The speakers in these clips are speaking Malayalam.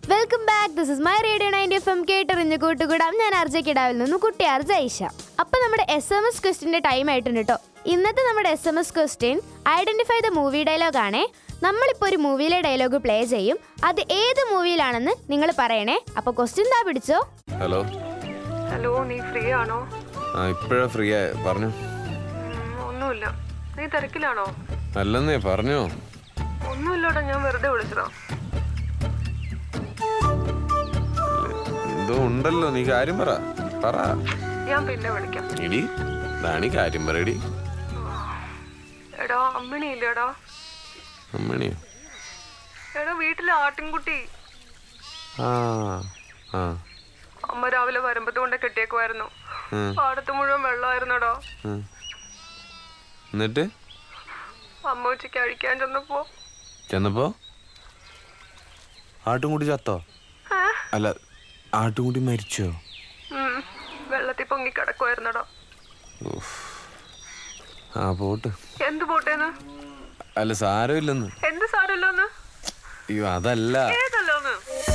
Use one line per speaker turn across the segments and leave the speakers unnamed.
Welcome back this is my radio ninety F M കേട്ടറിഞ്ഞ് കൂട്ടുകൂടാം ഞാൻ അർജ കിടാവിൽ നിന്ന് കുട്ടി അർജ ഐഷ അപ്പൊ നമ്മുടെ എസ് എം എസ് ക്വസ്റ്റിന്റെ ടൈം ആയിട്ടുണ്ട് കേട്ടോ ഇന്നത്തെ നമ്മുടെ S M S question identify the movie dialogue ആണേ നമ്മളിപ്പോൾ ഒരു മൂവിയിലെ ഡയലോഗ് പ്ലേ ചെയ്യും അത് ഏത് മൂവിയിലാണെന്ന് നിങ്ങൾ പറയണേ അപ്പൊ ക്വസ്റ്റ്യൻ താ പിടിച്ചോ
ഹലോ
ഹലോ നീ ഫ്രീ ആണോ
ആ ഇപ്പോഴാ ഫ്രീ ആയ പറഞ്ഞു
ഉം, ഒന്നുമില്ല നീ തിരക്കിലാണോ
അല്ലെന്നേ പറഞ്ഞോ
ഒന്നുമില്ലടാ ഞാൻ വെറുതെ വിളിച്ചതാ
എന്തോ ഉണ്ടല്ലോ നീ കാര്യം പറ പറ
ഞാൻ പിന്നെ വിളിക്കാം
ഇടി ദാണി കാര്യം പറയടി
എടാ അമ്മിണി ഇല്ലേടാ
അമ്മണിയോ
എടാ വീട്ടിലെ ആട്ടിൻകുട്ടി
ആ ആ
അമ്മ രാവിലെ വരമ്പത്ത് കൊണ്ട് കെട്ടിയേക്കുമായിരുന്നു
ഉം,
പാടത്ത് മുഴുവൻ വെള്ളമായിരുന്നടാ
ഉം. എന്നിട്ട്
അമ്മ ഉച്ചയ്ക്ക് അഴിക്കാൻ ചെന്നപ്പോ
ചെന്നപ്പോ ആട്ടുംകുട്ടി ചത്തോ
ഏ?
അല്ല ആട്ടുംകുട്ടി മരിച്ചോ
ഉം, വെള്ളത്തിൽ പൊങ്ങി കിടക്കുമായിരുന്നടാ
ഉഫ്. ആ പോട്ട്
എന്ത് പോട്ടേന്ന്
അല്ല സാരമില്ലെന്ന്
എന്ത് സാരമില്ലോന്ന്
അയ്യോ അതല്ല
ഏതല്ലോന്ന്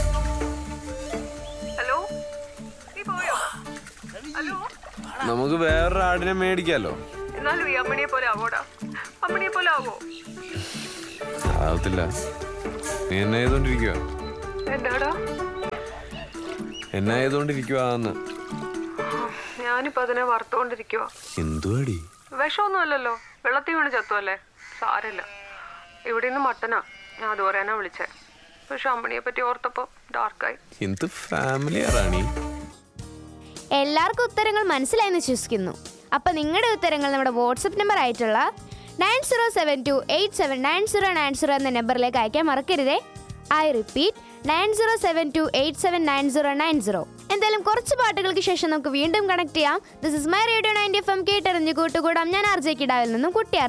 ഹലോ നീ പോയോ ഹലോ
നമുക്ക് വേറൊരു ആടിനെ മേടിക്കാലോ
എന്നാലും ഈ അമ്മിണിയെ പോലെ ആവോടാ അമ്മിണിയെ പോലെ ആവോ
ആവത്തില്ല നീ എന്നെ ചെയ്തോണ്ടിരിക്കുക
എന്താടാ
എന്നെ ചെയ്തോണ്ടിരിക്കുവാന്ന്
ഞാനിപ്പോ അതിനെ വറുത്തോണ്ടിരിക്കുവാ
എന്തുവാടി
വിഷമൊന്നുമല്ലല്ലോ വെള്ളത്തിൽ വീണ് ചത്തുവല്ലേ സാരമില്ല ഇവിടെ നിന്ന് മട്ടനാ ഞാൻ അത് പറയാനാ വിളിച്ചേ പക്ഷെ അമ്മണിയെ പറ്റി ഓർത്തപ്പോ ഡാർക്കായി
എന്ത് ഫാമിലി റാണി
എല്ലാവർക്കും ഉത്തരങ്ങൾ മനസ്സിലായെന്ന് വിശ്വസിക്കുന്നു അപ്പൊ നിങ്ങളുടെ ഉത്തരങ്ങൾ നമ്മുടെ വാട്സപ്പ് നമ്പർ ആയിട്ടുള്ള nine zero seven two eight seven nine zero nine zero എന്ന നമ്പറിലേക്ക് അയക്കാൻ മറക്കരുതേ I repeat nine zero seven two eight seven nine zero nine zero എന്തായാലും കുറച്ച് പാട്ടുകൾക്ക് ശേഷം നമുക്ക് വീണ്ടും കണക്ട് ചെയ്യാം this is my radio ninety F M കേട്ടറിഞ്ഞ് കൂട്ടുകൂടാം ഞാൻ ആർ ജെ കിടാവിൽ നിന്നും കുട്ടി